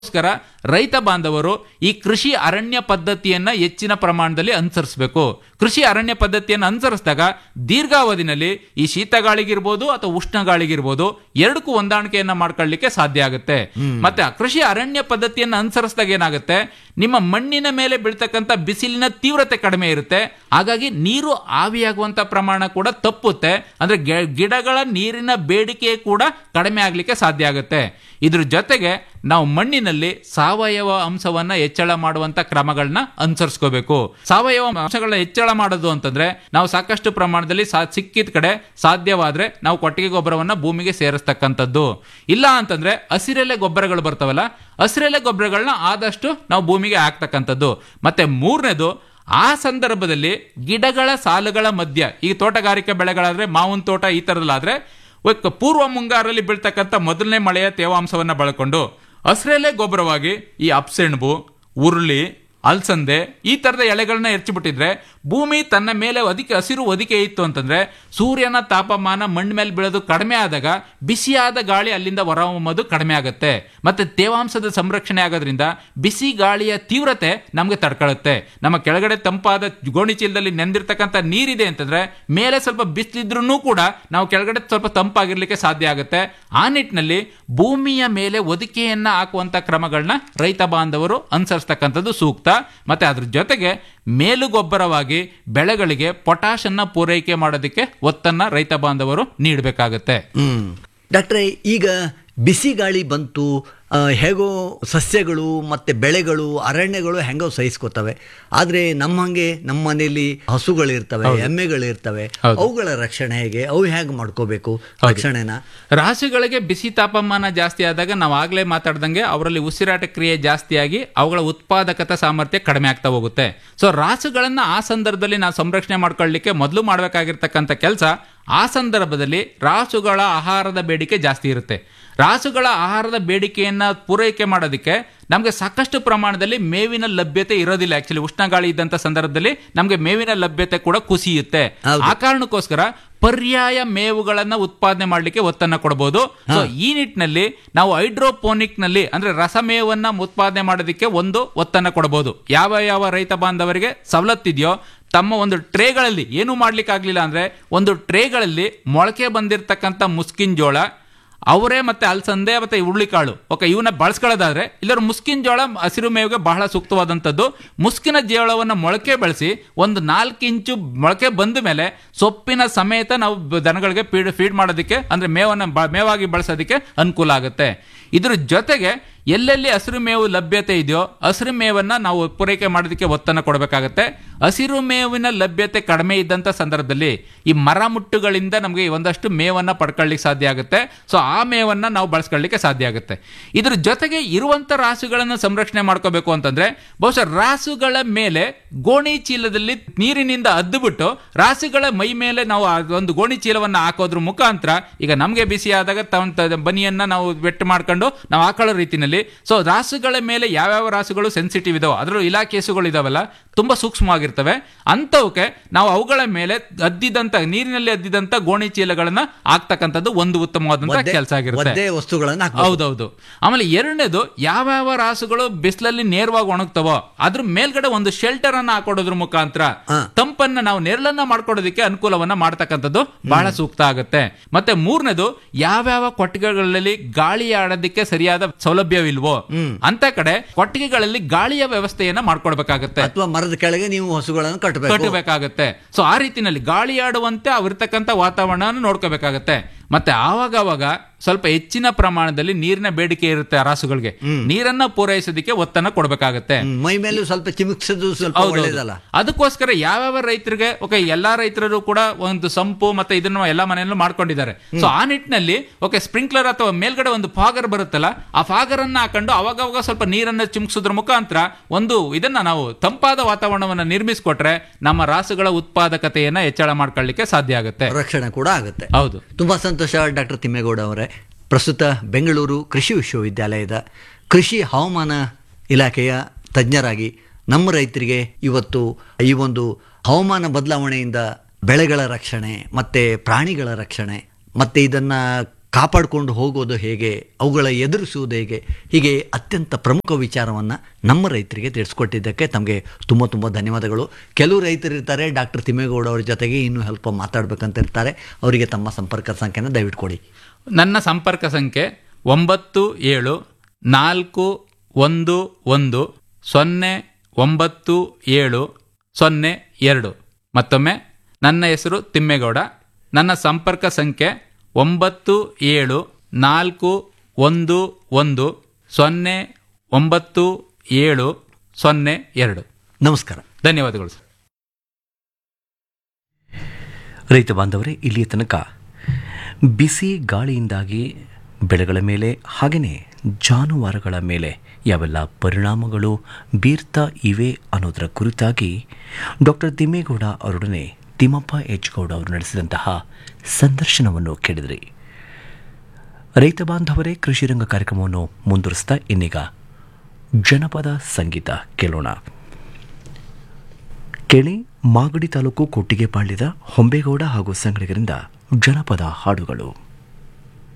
ಗೋಸ್ಕರ ರೈತ ಬಾಂಧವರು ಈ ಕೃಷಿ ಅರಣ್ಯ ಪದ್ಧತಿಯನ್ನ ಹೆಚ್ಚಿನ ಪ್ರಮಾಣದಲ್ಲಿ ಅನುಸರಿಸಬೇಕು ಕೃಷಿ ಅರಣ್ಯ ಪದ್ಧತಿಯನ್ನು ಅನುಸರಿಸಿದಾಗ ದೀರ್ಘಾವಧಿನಲ್ಲಿ ಈ ಶೀತಗಾಳಿಗಿರ್ಬೋದು ಅಥವಾ ಉಷ್ಣಗಾಳಿಗಿರ್ಬೋದು ಎರಡಕ್ಕೂ ಹೊಂದಾಣಿಕೆಯನ್ನ ಮಾಡ್ಕೊಳ್ಳಿಕ್ಕೆ ಸಾಧ್ಯ ಆಗುತ್ತೆ ಮತ್ತೆ ಆ ಕೃಷಿ ಅರಣ್ಯ ಪದ್ಧತಿಯನ್ನು ಅನುಸರಿಸಿದಾಗ ಏನಾಗುತ್ತೆ ನಿಮ್ಮ ಮಣ್ಣಿನ ಮೇಲೆ ಬೀಳ್ತಕ್ಕಂಥ ಬಿಸಿಲಿನ ತೀವ್ರತೆ ಕಡಿಮೆ ಇರುತ್ತೆ ಹಾಗಾಗಿ ನೀರು ಆವಿಯಾಗುವಂತ ಪ್ರಮಾಣ ಕೂಡ ತಪ್ಪುತ್ತೆ ಅಂದ್ರೆ ಗೆ- ಗಿಡಗಳ ನೀರಿನ ಬೇಡಿಕೆ ಕೂಡ ಕಡಿಮೆ ಆಗ್ಲಿಕ್ಕೆ ಸಾಧ್ಯ ಆಗುತ್ತೆ ಇದ್ರ ಜೊತೆಗೆ ನಾವು ಮಣ್ಣಿನಲ್ಲಿ ಸಾವಯವ ಅಂಶವನ್ನ ಹೆಚ್ಚಳ ಮಾಡುವಂತ ಕ್ರಮಗಳನ್ನ ಅನುಸರಿಸ್ಕೋಬೇಕು ಸಾವಯವ ಅಂಶಗಳನ್ನ ಹೆಚ್ಚಳ ಮಾಡೋದು ಅಂತಂದ್ರೆ ನಾವು ಸಾಕಷ್ಟು ಪ್ರಮಾಣದಲ್ಲಿ ಸಾ- ಸಿಕ್ಕಿದ ಕಡೆ ಸಾಧ್ಯವಾದ್ರೆ ನಾವು ಕೊಟ್ಟಿಗೆ ಗೊಬ್ಬರವನ್ನ ಭೂಮಿಗೆ ಸೇರಿಸ್ತಕ್ಕಂಥದ್ದು ಇಲ್ಲ ಅಂತಂದ್ರೆ ಹಸಿರೆಲೆ ಗೊಬ್ಬರಗಳು ಬರ್ತಾವಲ್ಲ ಹಸಿರೆಲೆ ಗೊಬ್ಬರಗಳನ್ನ ಆದಷ್ಟು ನಾವು ಭೂಮಿಗೆ ಹಾಕ್ತಕ್ಕಂಥದ್ದು ಮತ್ತೆ ಮೂರನೇದು ಆ ಸಂದರ್ಭದಲ್ಲಿ ಗಿಡಗಳ ಸಾಲುಗಳ ಮಧ್ಯ ಈಗ ತೋಟಗಾರಿಕೆ ಬೆಳೆಗಳಾದ್ರೆ ಮಾವಿನ ತೋಟ ಈ ತರದಲ್ಲಾದ್ರೆ ಒಕ್ಕ ಪೂರ್ವ ಮುಂಗಾರಲ್ಲಿ ಬೀಳ್ತಕ್ಕಂಥ ಮೊದಲನೇ ಮಳೆಯ ತೇವಾಂಶವನ್ನ ಬಳಕೊಂಡು ಹಸಿರೆಲೆ ಗೊಬ್ಬರವಾಗಿ ಈ ಅಪ್ಸೆಣ್ಬು ಉರುಳಿ ಅಲ್ಸಂದೆ ಈ ತರದ ಎಲೆಗಳನ್ನ ಎರ್ಚಿಬಿಟ್ಟಿದ್ರೆ ಭೂಮಿ ತನ್ನ ಮೇಲೆ ಒದಿಕೆ ಹಸಿರು ಒದಿಕೆ ಇತ್ತು ಅಂತಂದ್ರೆ ಸೂರ್ಯನ ತಾಪಮಾನ ಮಣ್ಣು ಮೇಲೆ ಬೀಳೋದು ಕಡಿಮೆ ಆದಾಗ ಬಿಸಿಯಾದ ಗಾಳಿ ಅಲ್ಲಿಂದ ಹೊರಹೊಮ್ಮೋದು ಕಡಿಮೆ ಆಗುತ್ತೆ ಮತ್ತೆ ತೇವಾಂಶದ ಸಂರಕ್ಷಣೆ ಆಗೋದ್ರಿಂದ ಬಿಸಿ ಗಾಳಿಯ ತೀವ್ರತೆ ನಮಗೆ ತಡ್ಕೊಳ್ಳುತ್ತೆ ನಮ್ಮ ಕೆಳಗಡೆ ತಂಪಾದ ಗೋಣಿ ಚೀಲದಲ್ಲಿ ನೆಂದಿರ್ತಕ್ಕಂಥ ನೀರಿದೆ ಅಂತಂದ್ರೆ ಮೇಲೆ ಸ್ವಲ್ಪ ಬಿಸಿಲಿದ್ರೂ ಕೂಡ ನಾವು ಕೆಳಗಡೆ ಸ್ವಲ್ಪ ತಂಪಾಗಿರ್ಲಿಕ್ಕೆ ಸಾಧ್ಯ ಆಗುತ್ತೆ ಆ ನಿಟ್ಟಿನಲ್ಲಿ ಭೂಮಿಯ ಮೇಲೆ ಒದಿಕೆಯನ್ನ ಹಾಕುವಂತ ಕ್ರಮಗಳನ್ನ ರೈತ ಬಾಂಧವರು ಅನುಸರಿಸ್ತಕ್ಕಂಥದ್ದು ಸೂಕ್ತ ಮತ್ತೆ ಅದ್ರ ಜೊತೆಗೆ ಮೇಲುಗೊಬ್ಬರವಾಗಿ ಬೆಳೆಗಳಿಗೆ ಪೊಟ್ಯಾಶ್ ಅನ್ನ ಪೂರೈಕೆ ಮಾಡೋದಕ್ಕೆ ಒತ್ತನ್ನ ರೈತ ಬಾಂಧವರು ನೀಡಬೇಕಾಗತ್ತೆ ಹ್ಮ್ ಡಾಕ್ಟ್ರೆ ಈಗ ಬಿಸಿ ಗಾಳಿ ಬಂತು ಆ, ಹೇಗೋ ಸಸ್ಯಗಳು ಮತ್ತೆ ಬೆಳೆಗಳು ಅರಣ್ಯಗಳು ಹೆಂಗೋ ಸಹಿಸ್ಕೋತವೆ ಆದ್ರೆ ನಮ್ಮ ಹಂಗೆ ನಮ್ಮ ಮನೆಯಲ್ಲಿ ಹಸುಗಳಿರ್ತವೆ ಎಮ್ಮೆಗಳಿರ್ತವೆ ಅವುಗಳ ರಕ್ಷಣೆ ಹೇಗೆ ಅವು ಹೇಗೆ ಮಾಡ್ಕೋಬೇಕು ರಕ್ಷಣೆನ ರಾಸುಗಳಿಗೆ ಬಿಸಿ ತಾಪಮಾನ ಜಾಸ್ತಿ ಆದಾಗ ನಾವು ಆಗ್ಲೇ ಮಾತಾಡ್ದಂಗೆ ಅವರಲ್ಲಿ ಉಸಿರಾಟ ಕ್ರಿಯೆ ಜಾಸ್ತಿಯಾಗಿ ಅವುಗಳ ಉತ್ಪಾದಕತೆ ಸಾಮರ್ಥ್ಯ ಕಡಿಮೆ ಆಗ್ತಾ ಹೋಗುತ್ತೆ ಸೊ ರಾಸುಗಳನ್ನ ಆ ಸಂದರ್ಭದಲ್ಲಿ ನಾವು ಸಂರಕ್ಷಣೆ ಮಾಡ್ಕೊಳ್ಳಿಕ್ಕೆ ಮೊದಲು ಮಾಡಬೇಕಾಗಿರ್ತಕ್ಕಂಥ ಕೆಲಸ ಆ ಸಂದರ್ಭದಲ್ಲಿ ರಾಸುಗಳ ಆಹಾರದ ಬೇಡಿಕೆ ಜಾಸ್ತಿ ಇರುತ್ತೆ ರಾಸುಗಳ ಆಹಾರದ ಬೇಡಿಕೆಯನ್ನ ಪೂರೈಕೆ ಮಾಡೋದಕ್ಕೆ ನಮಗೆ ಸಾಕಷ್ಟು ಪ್ರಮಾಣದಲ್ಲಿ ಮೇವಿನ ಲಭ್ಯತೆ ಇರೋದಿಲ್ಲ ಆಕ್ಚುಲಿ ಉಷ್ಣಗಾಳಿ ಇದ್ದಂತ ಸಂದರ್ಭದಲ್ಲಿ ನಮಗೆ ಮೇವಿನ ಲಭ್ಯತೆ ಕೂಡ ಕುಸಿಯುತ್ತೆ ಆ ಕಾರಣಕ್ಕೋಸ್ಕರ ಪರ್ಯಾಯ ಮೇವುಗಳನ್ನ ಉತ್ಪಾದನೆ ಮಾಡಲಿಕ್ಕೆ ಒತ್ತನ್ನ ಕೊಡಬಹುದು ಸೊ ಈ ನಿಟ್ಟಿನಲ್ಲಿ ನಾವು ಹೈಡ್ರೋಪೋನಿಕ್ ನಲ್ಲಿ ಅಂದ್ರೆ ರಸಮೇವನ್ನ ಉತ್ಪಾದನೆ ಮಾಡೋದಕ್ಕೆ ಒಂದು ಒತ್ತನ್ನ ಕೊಡಬಹುದು ಯಾವ ಯಾವ ರೈತ ಬಾಂಧವರಿಗೆ ಸವಲತ್ತಿದೆಯೋ ತಮ್ಮ ಒಂದು ಟ್ರೇಗಳಲ್ಲಿ ಏನು ಮಾಡ್ಲಿಕ್ಕೆ ಆಗ್ಲಿಲ್ಲ ಅಂದ್ರೆ ಒಂದು ಟ್ರೇಗಳಲ್ಲಿ ಮೊಳಕೆ ಬಂದಿರತಕ್ಕಂಥ ಮುಸ್ಕಿನ್ ಜೋಳ ಅವರೇ ಮತ್ತೆ ಅಲಸಂದೆ ಮತ್ತೆ ಹುರುಳಿಕಾಳು ಓಕೆ ಇವನ್ನ ಬಳಸ್ಕೊಳ್ಳೋದಾದ್ರೆ ಇಲ್ಲರ ಮುಸ್ಕಿನ ಜೋಳ ಹಸಿರು ಮೇವಿಗೆ ಬಹಳ ಸೂಕ್ತವಾದಂಥದ್ದು ಮುಸ್ಕಿನ ಜೋಳವನ್ನು ಮೊಳಕೆ ಬೆಳೆಸಿ ಒಂದು ನಾಲ್ಕು ಇಂಚು ಮೊಳಕೆ ಬಂದ ಮೇಲೆ ಸೊಪ್ಪಿನ ಸಮೇತ ನಾವು ಬ- ದನಗಳಿಗೆ ಫೀಡ್ ಫೀಡ್ ಮಾಡೋದಕ್ಕೆ ಅಂದ್ರೆ ಮೇವನ್ನು ಬ- ಮೇವಾಗಿ ಬಳಸೋದಕ್ಕೆ ಅನುಕೂಲ ಆಗುತ್ತೆ ಇದ್ರ ಜೊತೆಗೆ ಎಲ್ಲೆಲ್ಲಿ ಹಸಿರು ಮೇವು ಲಭ್ಯತೆ ಇದೆಯೋ ಹಸಿರು ಮೇವನ್ನ ನಾವು ಪೂರೈಕೆ ಮಾಡೋದಕ್ಕೆ ಒತ್ತನ್ನು ಕೊಡಬೇಕಾಗತ್ತೆ ಹಸಿರು ಮೇವಿನ ಲಭ್ಯತೆ ಕಡಿಮೆ ಇದ್ದಂಥ ಸಂದರ್ಭದಲ್ಲಿ ಈ ಮರ ಮುಟ್ಟುಗಳಿಂದ ನಮಗೆ ಒಂದಷ್ಟು ಮೇವನ್ನ ಪಡ್ಕೊಳ್ಳಿಕ್ಕೆ ಸಾಧ್ಯ ಆಗುತ್ತೆ ಸೊ ಆ ಮೇವನ್ನ ನಾವು ಬಳಸ್ಕೊಳ್ಳಿಕ್ಕೆ ಸಾಧ್ಯ ಆಗುತ್ತೆ ಇದ್ರ ಜೊತೆಗೆ ಇರುವಂತ ರಾಸುಗಳನ್ನು ಸಂರಕ್ಷಣೆ ಮಾಡ್ಕೋಬೇಕು ಅಂತಂದ್ರೆ ಬಹುಶಃ ರಾಸುಗಳ ಮೇಲೆ ಗೋಣಿ ಚೀಲದಲ್ಲಿ ನೀರಿನಿಂದ ಅದ್ದುಬಿಟ್ಟು ರಾಸುಗಳ ಮೈ ಮೇಲೆ ನಾವು ಆ ಒಂದು ಗೋಣಿ ಚೀಲವನ್ನ ಹಾಕೋದ್ರ ಮುಖಾಂತರ ಈಗ ನಮಗೆ ಬಿಸಿ ಆದಾಗ ತಮ್ಮ ತ- ಬನಿಯನ್ನ ನಾವು ವೆಟ್ ಮಾಡ್ಕೊಂಡು ನಾವು ಹಾಕೊಳ್ಳೋ ರೀತಿನಲ್ಲಿ ಸೊ ರಾಸುಗಳ ಮೇಲೆ ಯಾವ್ಯಾವ ರಾಸುಗಳು ಸೆನ್ಸಿಟಿವ್ ಇದಾವೆ ಅದರಲ್ಲೂ ಇಲಾಖೆ ಹಸುಗಳು ಇದಾವಲ್ಲ ತುಂಬಾ ಸೂಕ್ಷ್ಮವಾಗಿರ್ತವೆ ಅಂಥವಕ್ಕೆ ನಾವು ಅವುಗಳ ಮೇಲೆ ಅದ್ದಿದಂತ ನೀರಿನಲ್ಲಿ ಅದ್ದಿದಂತ ಗೋಣಿ ಚೀಲಗಳನ್ನ ಹಾಕ್ತಕ್ಕಂಥದ್ದು ಒಂದು ಉತ್ತಮವಾದಂತ ಒದ್ದೆ- ಕೆಲಸ ಆಗಿರುತ್ತೆ ಒದ್ದೆ ವಸ್ತುಗಳನ್ನ ಹಾಕ್ಬೇಕು. ಹೌದೌದು ಆಮೇಲೆ ಎರಡನೇದು ಯಾವ್ಯಾವ ರಾಸುಗಳು ಬಿಸಿಲಲ್ಲಿ ನೇರವಾಗಿ ಒಣಗ್ತವೋ ಅದ್ರ ಮೇಲ್ಗಡೆ ಒಂದು ಶೆಲ್ಟರ್ ಅನ್ನ ಹಾಕೊಡೋದ್ರ ಮುಖಾಂತರ ತಂಪನ್ನ ನಾವು ನೆರಳನ್ನ ಮಾಡ್ಕೊಡೋದಕ್ಕೆ ಅನುಕೂಲವನ್ನ ಮಾಡ್ತಕ್ಕಂಥದ್ದು ಬಹಳ ಸೂಕ್ತ ಆಗುತ್ತೆ ಮತ್ತೆ ಮೂರನೇದು ಯಾವ್ಯಾವ ಕೊಟ್ಟಿಗೆಗಳಲ್ಲಿ ಗಾಳಿ ಆಡೋದಕ್ಕೆ ಸರಿಯಾದ ಸೌಲಭ್ಯವಿಲ್ವೋ ಅಂತ ಕಡೆ ಕೊಟ್ಟಿಗೆಗಳಲ್ಲಿ ಗಾಳಿಯ ವ್ಯವಸ್ಥೆಯನ್ನ ಮಾಡ್ಕೊಡ್ಬೇಕಾಗತ್ತೆ ಅಥವಾ ಮರದ ಕೆಳಗೆ ನೀವು ಹಸುಗಳನ್ನು ಕಟ್ಟಬೇಕು ಕಟ್ಟಬೇಕಾಗತ್ತೆ ಸೊ ಆ ರೀತಿನಲ್ಲಿ ಗಾಳಿ ಆಡುವಂತೆ ಅವಿರ್ತಕ್ಕಂಥ ವಾತಾವರಣ ನೋಡ್ಕೋಬೇಕಾಗತ್ತೆ ಮತ್ತೆ ಆವಾಗ ಅವಾಗ ಸ್ವಲ್ಪ ಹೆಚ್ಚಿನ ಪ್ರಮಾಣದಲ್ಲಿ ನೀರಿನ ಬೇಡಿಕೆ ಇರುತ್ತೆ ಆ ರಾಸುಗಳಿಗೆ ನೀರನ್ನ ಪೂರೈಸೋದಕ್ಕೆ ಒತ್ತನ್ನ ಕೊಡಬೇಕಾಗತ್ತೆ ಹ್ಮ್, ಮೈ ಮೇಲೂ ಸ್ವಲ್ಪ ಚಿಮುಕ್ಸೋದು ಸ್ವಲ್ಪ ಹೌದೌದು. ಒಳ್ಳೇದಲ್ಲ ಅದಕ್ಕೋಸ್ಕರ ಯಾವ್ಯಾವ ರೈತರಿಗೆ ಓಕೆ ಎಲ್ಲಾ ರೈತರು ಕೂಡ ಒಂದು ಸಂಪು ಮತ್ತೆ ಇದನ್ನ ಎಲ್ಲಾ ಮನೆಯಲ್ಲೂ ಮಾಡ್ಕೊಂಡಿದ್ದಾರೆ ಸೊ ಆ ನಿಟ್ಟಿನಲ್ಲಿ ಓಕೆ ಸ್ಪ್ರಿಂಕ್ಲರ್ ಅಥವಾ ಮೇಲ್ಗಡೆ ಒಂದು ಫಾಗರ್ ಬರುತ್ತಲ್ಲ ಆ ಫಾಗರ್ ಅನ್ನ ಹಾಕೊಂಡು ಅವಾಗವಾಗ ಸ್ವಲ್ಪ ನೀರನ್ನ ಚಿಮುಕ್ಸೋದ್ರ ಮುಖಾಂತರ ಒಂದು ಇದನ್ನ ನಾವು ತಂಪಾದ ವಾತಾವರಣವನ್ನ ನಿರ್ಮಿಸಿಕೊಟ್ರೆ ನಮ್ಮ ರಾಸುಗಳ ಉತ್ಪಾದಕತೆಯನ್ನ ಹೆಚ್ಚಳ ಮಾಡ್ಕೊಳ್ಳಿಕ್ಕೆ ಸಾಧ್ಯ ಆಗುತ್ತೆ ರಕ್ಷಣೆ ಕೂಡ ಆಗುತ್ತೆ ಹೌದು ತುಂಬಾ ಸಂತೋಷ ಡಾಕ್ಟರ್ ತಿಮ್ಮೇಗೌಡ ಅವರೇ ಪ್ರಸ್ತುತ ಬೆಂಗಳೂರು ಕೃಷಿ ವಿಶ್ವವಿದ್ಯಾಲಯದ ಕೃಷಿ ಹವಾಮಾನ ಇಲಾಖೆಯ ತಜ್ಞರಾಗಿ ನಮ್ಮ ರೈತರಿಗೆ ಇವತ್ತು ಈ ಒಂದು ಹವಾಮಾನ ಬದಲಾವಣೆಯಿಂದ ಬೆಳೆಗಳ ರಕ್ಷಣೆ ಮತ್ತೆ ಪ್ರಾಣಿಗಳ ರಕ್ಷಣೆ ಮತ್ತೆ ಇದನ್ನ ಕಾಪಾಡಿಕೊಂಡು ಹೋಗೋದು ಹೇಗೆ ಅವುಗಳ ಎದುರಿಸುವುದು ಹೇಗೆ ಹೀಗೆ ಅತ್ಯಂತ ಪ್ರಮುಖ ವಿಚಾರವನ್ನು ನಮ್ಮ ರೈತರಿಗೆ ತಿಳಿಸ್ಕೊಟ್ಟಿದ್ದಕ್ಕೆ ತಮಗೆ ತುಂಬ ತುಂಬ ಧನ್ಯವಾದಗಳು ಕೆಲವು ರೈತರು ಇರ್ತಾರೆ ಡಾಕ್ಟರ್ ತಿಮ್ಮೇಗೌಡ ಅವ್ರ ಜೊತೆಗೆ ಇನ್ನೂ ಸ್ವಲ್ಪ ಮಾತಾಡ್ಬೇಕಂತ ಇರ್ತಾರೆ ಅವರಿಗೆ ತಮ್ಮ ಸಂಪರ್ಕ ಸಂಖ್ಯೆನ ದಯವಿಟ್ಟು ಕೊಡಿ ನನ್ನ ಸಂಪರ್ಕ ಸಂಖ್ಯೆ ಒಂಬತ್ತು ಏಳು ನಾಲ್ಕು ಒಂದು ಒಂದು ಸೊನ್ನೆ ಒಂಬತ್ತು ಏಳು ಸೊನ್ನೆ ಎರಡು ಮತ್ತೊಮ್ಮೆ ನನ್ನ ಹೆಸರು ತಿಮ್ಮೇಗೌಡ ನನ್ನ ಸಂಪರ್ಕ ಸಂಖ್ಯೆ ಒಂಬತ್ತು ಏಳು ನಾಲ್ಕು ಒಂದು ಒಂದು ಸೊನ್ನೆ ಒಂಬತ್ತು ಏಳು ಸೊನ್ನೆ ಎರಡು ನಮಸ್ಕಾರ ಧನ್ಯವಾದಗಳು ಸರ್ ರೈತ ಬಾಂಧವರೇ ಇಲ್ಲಿಯ ತನಕ ಬಿಸಿ ಗಾಳಿಯಿಂದಾಗಿ ಬೆಳೆಗಳ ಮೇಲೆ ಹಾಗೆಯೇ ಜಾನುವಾರುಗಳ ಮೇಲೆ ಯಾವೆಲ್ಲ ಪರಿಣಾಮಗಳು ಬೀರ್ತಾ ಇವೆ ಅನ್ನೋದರ ಕುರಿತಾಗಿ ಡಾಕ್ಟರ್ ತಿಮ್ಮೇಗೌಡ ಅವರೊಡನೆ ತಿಮ್ಮಪ್ಪ ಎಚ್ ಗೌಡ ಅವರು ನಡೆಸಿದಂತಹ ಸಂದರ್ಶನವನ್ನು ಕೇಳಿದ್ರಿ ರೈತ ಬಾಂಧವರೇ ಕೃಷಿ ರಂಗ ಕಾರ್ಯಕ್ರಮವನ್ನು ಮುಂದುವರಿಸ್ತಾ ಇನ್ನೀಗ ಜನಪದ ಸಂಗೀತ ಕೇಳೋಣ ಕೇಳಿ ಮಾಗಡಿ ತಾಲೂಕು ಕೊಟ್ಟಿಗೆಪಾಳ್ಯದ ಹೊಂಬೇಗೌಡ ಹಾಗೂ ಸಂಗಡಿಗರಿಂದ ಜನಪದ ಹಾಡುಗಳು